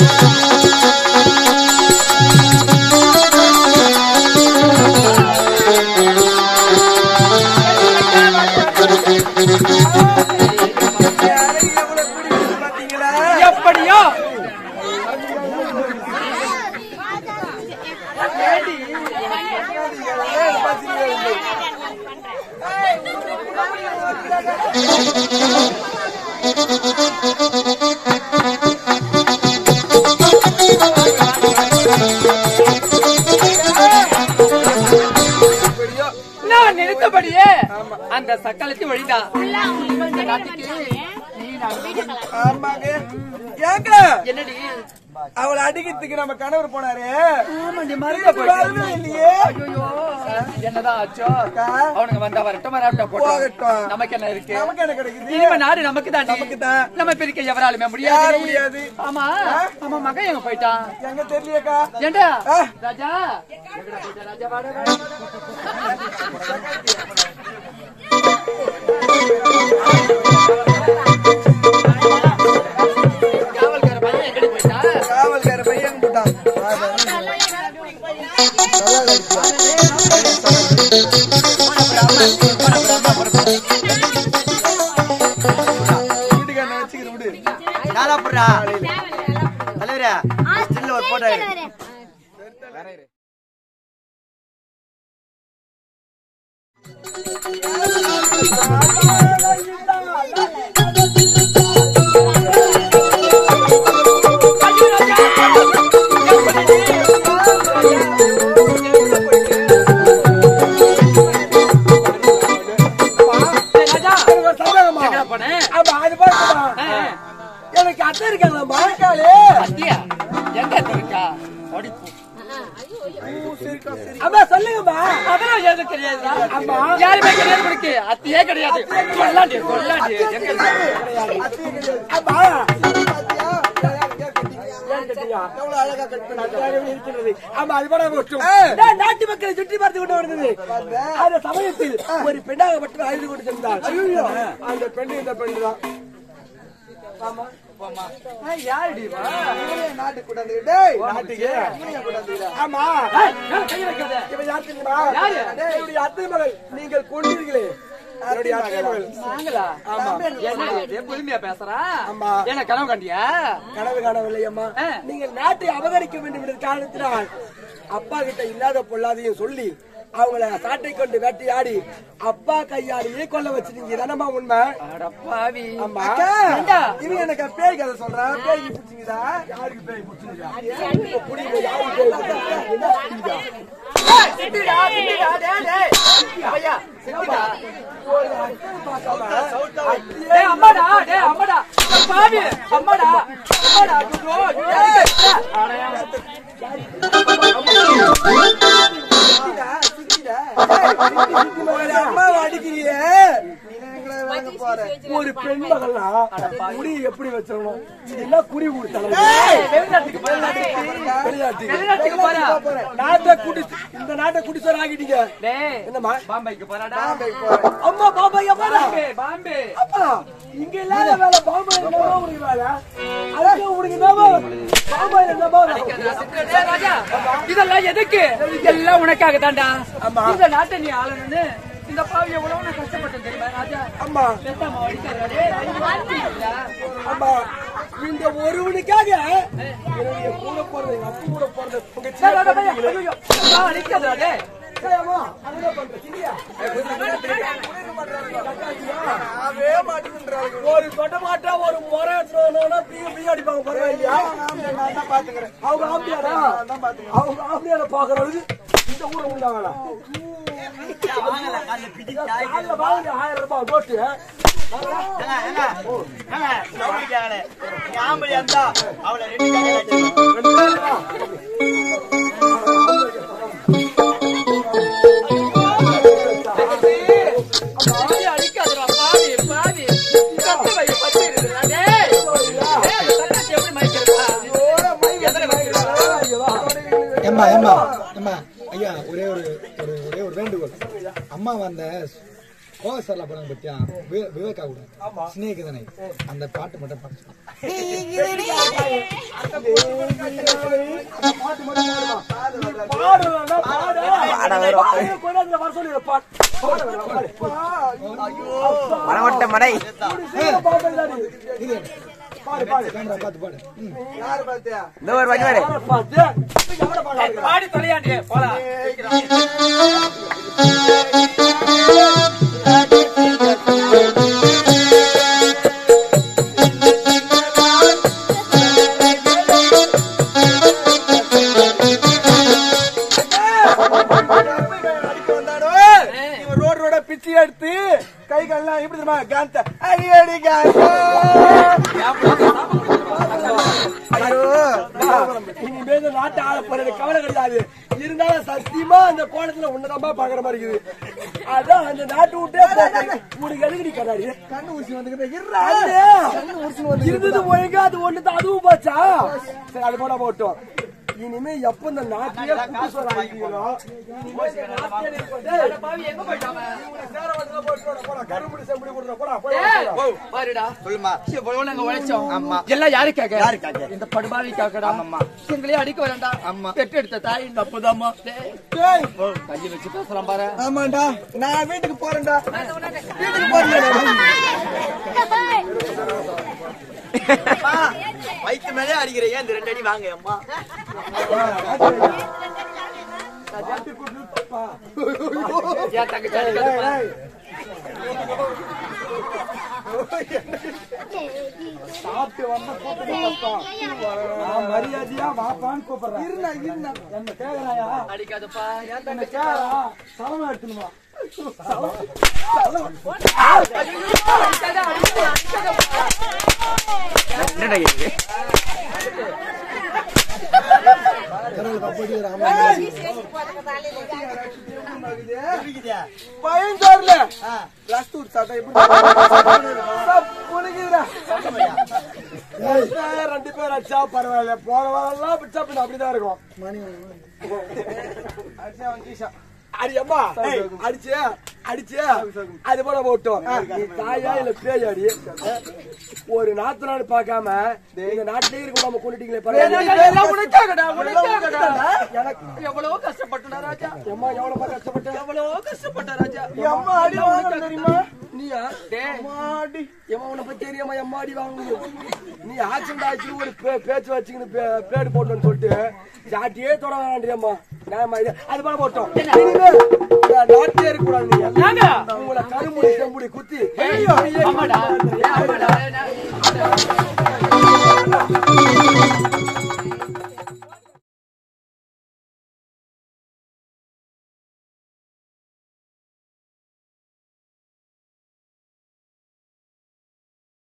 யாரை எவ்வளவு குடிக்குது பாத்தீங்களா? எப்படியோ ஏடி, ஏய், பாத்தீங்களா? எப்படியோ, நான் நினைத்தபடியே அந்த சக்கலத்தை வழிதான் ஆமாங்க. ஏங்க, என்னடி அவளை அடிக்கிறதுக்கு நம்ம கணவர் போனாரு ஆமாண்டி, மறந்து திருப்பி போயிட்டேன். வரவே இல்லையே ஐயோ என்னதான் ஆச்சோ அக்கா. அவனுங்க வந்தா வரட்டும் வராட்டம் போட்டோம் போகட்டும். நமக்கு என்ன இருக்கு நமக்கு என்ன கிடைக்குது இனிமே நாடு நமக்கு தான் நமக்குதான். நம்ம பிரிக்க எவராலுமே முடியாது யாரும் முடியாது. ஆமா ஆமா மகன் எங்க போயிட்டான் எங்க தெரியலையேக்கா ஏண்டா ஆ. ராஜா எங்கடா போயிட்ட ராஜா வாடா வாடா. காவல்கார பையன் எங்கடி போயிட்டான் காவல்கார பையன் போட்டான் வீட்டுக்காரனை வச்சுக்கிற விடு நானா போடுறா தலைவரே ஸ்டில்ல ஒரு போட்டோ எடு ராஜா ஒரு சந்தேகமா? எங்கடா போன ஆமா, அது பாருங்கம்மா. ஆ, எனக்கு அத்தை இருக்காங்க மழைக்காலு அத்தியா எங்க இருக்கா அடிப்பு அம்மா சொல்லுங்கம்மா அதெல்லாம் எதுவும் கிடையாதுடா. யாருமே கிடையாது உனக்கு. அத்தியே கிடையாது. கொல்லாண்டி, கொல்லாண்டி. எங்க இருக்கு? அம்மா எவ்வளவு அழகா கட் பண்ணி இருக்கிறது ஆமா அது கூட போட்டும் நான் நாட்டு மக்களை சுற்றி பார்த்து கொண்டு வந்தது அந்த சமயத்தில் ஒரு பெண்ணாக மட்டும் அழுது கொண்டு சென்றார் அந்த பெண்ணு இந்த பெண்ணு தான் ஏய், யாருடி இவ? நாட்டுக்கு கொண்டாந்து டேய் நாட்டுக்கு இவனையா கொண்டாந்துக்கிறா? ஆமா ஏய், மேல கை வைக்காத. இவன் யார் தெரியுமா யாரு? டேய், என்னுடைய அத்தை மகள் நீங்கள் கொண்டீர்களே என்னுடைய அத்தை மகள் நாங்களா? ஆமா. என்ன இது, புதுமையா பேசுறா? ஆமா. என்ன கனவு கண்டியா? கனவு காணவில்லை அம்மா ஆ. நீங்கள் நாட்டை அபகரிக்க வேண்டும் என்ற காரணத்தினால் அப்பா கிட்ட இல்லாத பொல்லாதையும் சொல்லி அவங்கள சாட்டை கொண்டு வேட்டையாடி அப்பா கையாலேயே கொல்ல வச்சிருக்கீங்க தானம்மா உண்மை அட பாவி. ஆமா ஏண்டா? இவன் எனக்கு பேய் கதை சொல்றான் பேய் பிடிச்சிங்கதா யாருக்கு பேய் பிடிச்சிருக்கா புடிங்க யாருக்கு பேய் பிடிச்சிருக்கா என்ன புரியுதா ஏய், சித்திடா, சித்திடா, டேய், டேய். ஐயா, சித்திடா. டேய், அம்மாடா, டேய், அம்மாடா. அட பாவி, அம்மாடா, அம்மாடா, ஐயோ, ஐயோ. அடையா. அம்மாவை அடிக்கிறியே ஒரு பெண் மகள்னா முடி எப்படி வச்சிடணும் இதெல்லாம் குறி கொடுத்தாலும் வெளிநாட்டுக்கு போறா. வெளிநாட்டுக்கு போறா. நாட்டை குடி இந்த நாட்டை குடிச்சோர் ஆகிட்டீங்க டேய், என்னம்மா பாம்பேக்கு போறாடா அம்மா பாப்பா எப்பா பாம்பே, பாம்பே. அப்பா இங்க இல்லாத வேலை பாம்பேல என்னவா உனக்கு வேலை அதுக்கு உனக்கு என்னவா பாம்பேல என்னவா வேலை? டேய், ராஜா, இதெல்லாம் எதுக்கு இதெல்லாம் உனக்காக தான்டா ஆமா. இந்த நாட்டை நீ ஆளணும்னு இந்த பாவி எவ்வளவு நான் கஷ்டப்பட்டேன் தெரியுமா ராஜா அம்மா பெத்தாம அடிக்காதடா, டேய், அடிக்காதடா. அம்மா இந்த ஒருவனுக்காக என்னுடைய கூட பிறந்த எங்க அப்பா கூட பிறந்த தங்கச்சி டேய், டேய், டேய், ஐயோ, ஐயோ. ஆ, அடிக்காதடா, டேய். ஏய் அம்மா, அதுதான் பண்றேன், சரியா? ஒரு தொட்ட மாட்டா ஒரு முறை எடுத்துட்டு பிய பிய அடிப்பாங்க பரவாயில்லையா அவங்க ஆம்பியாரா அவங்க ஆம்பியார பாக்குற அளவுக்கு இந்த ஊரை உள்ளாங்களா காலைல வாங்க ஆயிரம் ரூபாய் போட்டு ஆம்பளை இருந்தா அவளை ரெண்டு கையில வச்சிருக்கணும். பாவி, அடிக்காதடா, பாவி, பாவி. சத்து வை, பத்து இருக்குடா, டேய். டேய், அந்த சத்தத்தை எப்படி மறைக்கிறதா? எதுல வைக்கிறதா? ஏம்மா ஏம்மா ஏம்மா ஐயா ஒரே ஒரு ஒரு ஒரே ஒரு வேண்டுகோள் அம்மா வந்த கோவசர்ல படம் பத்தியா வி- விவேகா கூட ஸ்னேகிதனை அந்த பாட்டு மட்டும் பாட்டு பாட்டு மட்டும் பாடுமா. பாடுறதுன்னா பாடு. பாடு, கொண்டாந்து வர சொல்லி பாடு. பாடு, பாடு, பாடு. மனவட்ட மடை சீக்கிரம் பாடு, இந்தாடி. பாடு, பாடு. கேமரா பார்த்து பாடு ம். இந்த ஒரு வழி வாரு யாரை பார்த்து? நீங்க எவனை பாடுறாங்க? பாடி தொலையாண்டி போலாம் இவன் ரோடு ரோட பிச்சை எடுத்து கை கால்லாம் எப்படி தெரியுமா காந்த அடியடி காந்த இனிமே இந்த நாட்டை ஆள போறது கவலை கிடையாது இருந்தாலும் சத்தியமா அந்த கோணத்துல உன்னதமா பாக்குற மாதிரி இருக்குது அதான் அந்த நாட்டு விட்டே போட்டு உனக்கு எதுக்கு கண்ணாடி கண்ணு ஊசி வந்துக்கிட்ட இருந்தது ஒழுங்கா அது ஒண்ணுதான் அதுவும் போச்சா சரி அது போட போட்டோம் இனிமே எப்ப இந்த நாட்டிலே குட்டி சோறு ஆகிக்கிறோ இனிமே இந்த நாட்டிலே இருப்போம். டேய், பாவி எங்க போயிட்டாங்க இவனை சேர வந்தா போட்டு போடா, போடா, கரும்புடி செம்புடி கொடுறா, போடா, போடா, ஏய், போடா. ஓ, பாருடா சொல்லுமா எவ்வளவு நாங்க உழைச்சோம் ஆமா. எல்லாம் யாருக்காக யாருக்காக? இந்த படுபாவிக்காகடா ஆமாம்மா. எங்களே அடிக்க வரண்டா ஆமா. பெற்று எடுத்த தாய் தப்புதாம்மா டேய், டேய், கையை வச்சு பேசலாம் பாரு ஆமாண்டா நான் வீட்டுக்கு போறேன்டா வீட்டுக்கு போறேன் வயிற்று மேலே அடிக்கிறீங்க இந்த ரெண்டு அடி வாங்க அம்மா ஏன் தங்கச்சி அடிக்காதப்பா? சாப்பிட்டு வந்த கூப்பிட்டு நான் மரியாதையா வாப்பான்னு கூப்பிடுறேன் இருண்ணா இருண்ணா என்ன கேக்குறாயா அடிக்காதப்பா ஏன் என்ன தங்கச்சி கேக்குறா சலமா எடுத்துணுமா என்னடா இது கடவுள் கப்படி ராமா பையன் தரல பிளஸ் டூ சட்டை புனிக்குதுடா ரெண்டு பேர் அடிச்சா பரவாயில்ல போற வாரெல்லாம் பிடிச்சா பின்ன அப்படிதான் இருக்கும் அடி அம்மா அடிச்சு அடிச்சு அது போல போட்டோம் நீ தாயா இல்ல பேயாடி ஒரு நாத்து நாடு பார்க்காம இந்த நாட்டிலே இருக்க நம்ம கொண்டுட்டீங்களே எல்லாம் உனக்காகடா, உனக்காகடா. எனக்கு எவ்வளவோ கஷ்டப்பட்டடா ராஜா அம்மா எவ்வளவு கஷ்டப்பட்டேன் எவ்வளவோ கஷ்டப்பட்ட ராஜா அம்மா அடி வாங்க தெரியுமா நீயா டேய், அம்மாடி எம்மா உன்னை பத்தி தெரியாம எம்மாடி வாங்கணும் நீ ஆக்சிடென்ட் ஆச்சு ஒரு பே- பேச்சு வச்சுக்கின்னு பே- பேடு போட்டோன்னு சொல்லிட்டு ஜாட்டியே தொட வேண்டாம்மா நான் இது அது போல போட்டோம் இனிமே இந்த நாட்டிலே இருக்க கூடாது நீங்க நாங்க? உங்களை கருமுடி செம்புடி குத்தி ஏய், ஆமாடா ஏய், ஆமாடா